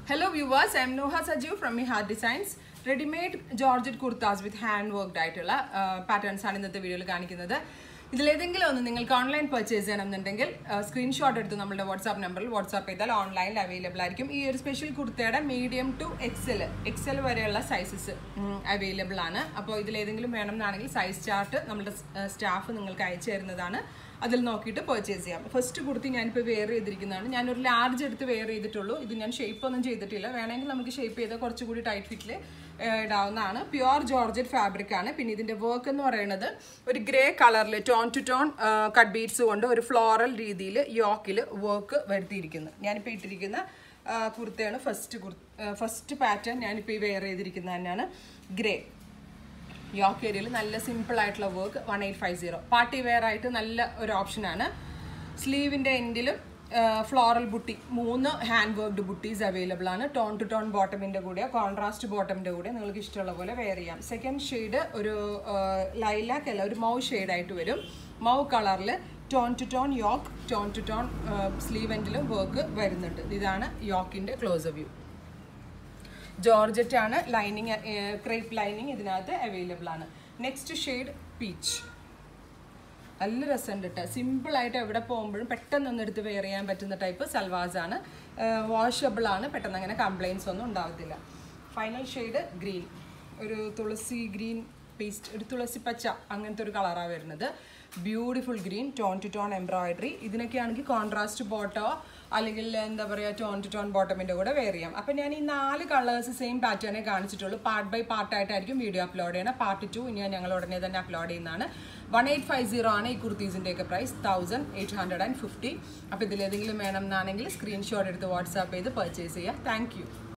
Hello viewers, I am Noha Sajiv from Mihar Designs. Readymade georgette kurtas with hand worked ആയിട്ടുള്ള patterns ആണ് ഇന്നത്തെ വീഡിയോയിൽ കാണിക്കുന്നത് ഇതിലേതെങ്കിലും ഒന്ന് നിങ്ങൾക്ക് ഓൺലൈൻ പർച്ചേസ് ചെയ്യണമെന്നുണ്ടെങ്കിൽ സ്ക്രീൻഷോട്ട് എടുത്ത് നമ്മുടെ വാട്സാപ്പ് നമ്പറിൽ വാട്സാപ്പ് ചെയ്താൽ ഓൺലൈനിൽ അവൈലബിൾ ആയിരിക്കും ഈ ഒരു സ്പെഷ്യൽ കുർത്തയുടെ മീഡിയം ടു എക്സൽ എക്സൽ വരെയുള്ള സൈസസ് അവൈലബിൾ ആണ് അപ്പോൾ ഇതിലേതെങ്കിലും വേണമെന്നാണെങ്കിൽ സൈസ് ചാർട്ട് നമ്മുടെ സ്റ്റാഫ് നിങ്ങൾക്ക് അയച്ചു തരുന്നതാണ് അതിൽ നോക്കിയിട്ട് പർച്ചേസ് ചെയ്യാം ഫസ്റ്റ് കുർത്തി ഞാനിപ്പോൾ വെയർ ചെയ്തിരിക്കുന്നതാണ് ഞാനൊരു ലാർജ് എടുത്ത് വെയർ ചെയ്തിട്ടുള്ളൂ ഇത് ഞാൻ ഷേപ്പ് ഒന്നും ചെയ്തിട്ടില്ല വേണമെങ്കിൽ നമുക്ക് ഷേപ്പ് ചെയ്ത് കുറച്ചുകൂടി ടൈറ്റ് ഫിറ്റിൽ ഇടാവുന്നതാണ് പ്യുവർ ജോർജറ്റ് ഫാബ്രിക് ആണ് പിന്നെ ഇതിൻ്റെ വർക്ക് എന്ന് പറയുന്നത് ഒരു ഗ്രേ കളറിൽ tone to tone cut beads കൊണ്ട് ഒരു ഫ്ലോറൽ രീതിയിൽ യോക്കിൽ വർക്ക് വരുത്തിയിരിക്കുന്നു ഞാനിപ്പോൾ ഇട്ടിരിക്കുന്ന കുർത്തയാണ് ഫസ്റ്റ് കുർ ഫസ്റ്റ് പാറ്റേൺ ഞാനിപ്പോൾ ഈ വെയർ ചെയ്തിരിക്കുന്നത് തന്നെയാണ് ഗ്രേ യോക്ക് ഏരിയയിൽ നല്ല സിമ്പിൾ ആയിട്ടുള്ള work one eight five zero party wear ആയിട്ട് നല്ല ഒരു ഓപ്ഷനാണ് സ്ലീവിൻ്റെ എൻഡിലും ഫ്ലോറൽ ബുട്ടി മൂന്ന് ഹാൻഡ് വർക്ക്ഡ് ബുട്ടീസ് അവൈലബിൾ ആണ് ടോൺ ടു ടോൺ ബോട്ടമിൻ്റെ കൂടെ കോൺട്രാസ്റ്റ് ബോട്ടമിൻ്റെ കൂടെ നിങ്ങൾക്ക് ഇഷ്ടമുള്ള പോലെ വെയർ ചെയ്യാം സെക്കൻഡ് ഷെയ്ഡ് ഒരു ലൈലാക്ക് അല്ല ഒരു മൗ ഷെയ്ഡായിട്ട് വരും മൗ കളറിൽ tone to tone yoke tone to tone sleeve എൻഡിലും വർക്ക് വരുന്നുണ്ട് ഇതാണ് യോക്കിൻ്റെ ക്ലോസ് വ്യൂ ജോർജറ്റ് ആണ് ലൈനിങ് ക്രേപ്പ് ലൈനിങ് ഇതിനകത്ത് അവൈലബിൾ ആണ് നെക്സ്റ്റ് ഷെയ്ഡ് പീച്ച് നല്ല രസമുണ്ട് കേട്ടോ സിമ്പിളായിട്ട് എവിടെ പോകുമ്പോഴും പെട്ടെന്ന് ഒന്ന് എടുത്ത് വെയർ ചെയ്യാൻ പറ്റുന്ന ടൈപ്പ് സൽവാസ് ആണ് വാഷബിൾ ആണ് പെട്ടെന്ന് അങ്ങനെ കംപ്ലയിൻസ് ഒന്നും ഉണ്ടാവത്തില്ല ഫൈനൽ ഷെയ്ഡ് ഗ്രീൻ ഒരു തുളസി ഗ്രീൻ പേസ്റ്റ് ഒരു തുളസി പച്ച അങ്ങനത്തെ ഒരു കളറാണ് വരുന്നത് beautiful green tone to tone embroidery ഇതിനൊക്കെ ആണെങ്കിൽ കോൺട്രാസ്റ്റ് ബോട്ടോ അല്ലെങ്കിൽ എന്താ പറയുക ടോൺ ടു ടോൺ ബോട്ടമിൻ്റെ കൂടെ വെയർ ചെയ്യാം അപ്പം ഞാൻ ഈ നാല് കളേഴ്സ് സെയിം പാറ്റേണേ കാണിച്ചിട്ടുള്ളൂ പാർട്ട് ബൈ പാർട്ടായിട്ടായിരിക്കും വീഡിയോ അപ്ലോഡ് ചെയ്യണം പാർട്ട് ടു ഇനി ഞങ്ങൾ ഉടനെ തന്നെ അപ്ലോഡ് ചെയ്യുന്നതാണ് വൺ എയ്റ്റ് ഫൈവ് സീറോ ആണ് ഈ കുർത്തീസിൻ്റെയൊക്കെ price thousand eight hundred and fifty അപ്പോൾ ഇതിലേതെങ്കിലും വേണം എന്നാണെങ്കിൽ സ്ക്രീൻഷോട്ട് എടുത്ത് വാട്സാപ്പ് ചെയ്ത് പർച്ചേസ് ചെയ്യുക താങ്ക്